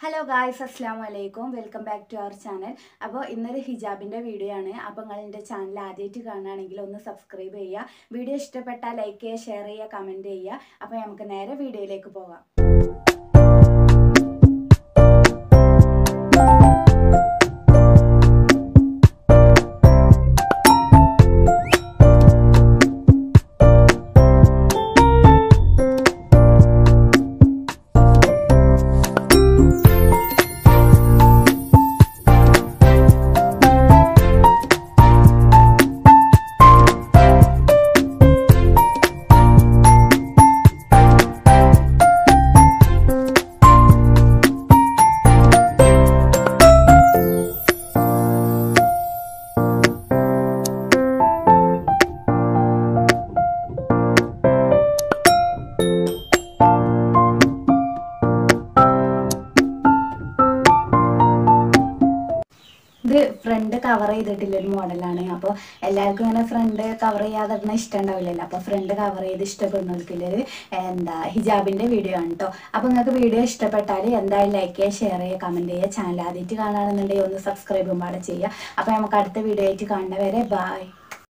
hello guys അസ്സാം വലൈക്കും welcome back to our channel അപ്പോൾ ഇന്നൊരു ഹിജാബിൻ്റെ വീഡിയോ ആണ് അപ്പോൾ നിങ്ങൾ എൻ്റെ ചാനൽ ആദ്യമായിട്ട് കാണുകയാണെങ്കിൽ ഒന്ന് സബ്സ്ക്രൈബ് ചെയ്യുക വീഡിയോ ഇഷ്ടപ്പെട്ടാൽ ലൈക്ക് ചെയ്യുക ഷെയർ ചെയ്യുക കമൻറ്റ് ചെയ്യുക അപ്പോൾ നമുക്ക് നേരെ വീഡിയോയിലേക്ക് പോകാം ഇത് ഫ്രണ്ട് കവർ ചെയ്തിട്ടുള്ള ഒരു മോഡലാണ് അപ്പോൾ എല്ലാവർക്കും ഇങ്ങനെ ഫ്രണ്ട് കവർ ചെയ്യാതെ ഇടുന്ന ഇഷ്ടം ഉണ്ടാവില്ലല്ലോ അപ്പോൾ ഫ്രണ്ട് കവർ ചെയ്ത് ഇഷ്ടപ്പെടുന്നവർക്കുള്ളൊരു എന്താ ഹിജാബിൻ്റെ വീഡിയോ ആണ് കേട്ടോ അപ്പോൾ നിങ്ങൾക്ക് വീഡിയോ ഇഷ്ടപ്പെട്ടാൽ എന്തായാലും ലൈക്ക് ചെയ്യുക ഷെയർ ചെയ്യുക കമൻറ്റ് ചെയ്യുക ചാനൽ ആദ്യമായിട്ട് കാണുകയാണെന്നുണ്ടെങ്കിൽ ഒന്ന് സബ്സ്ക്രൈബും പാടെ ചെയ്യുക അപ്പോൾ നമുക്ക് അടുത്ത വീഡിയോ ആയിട്ട് കാണുന്നവരെ ബായ്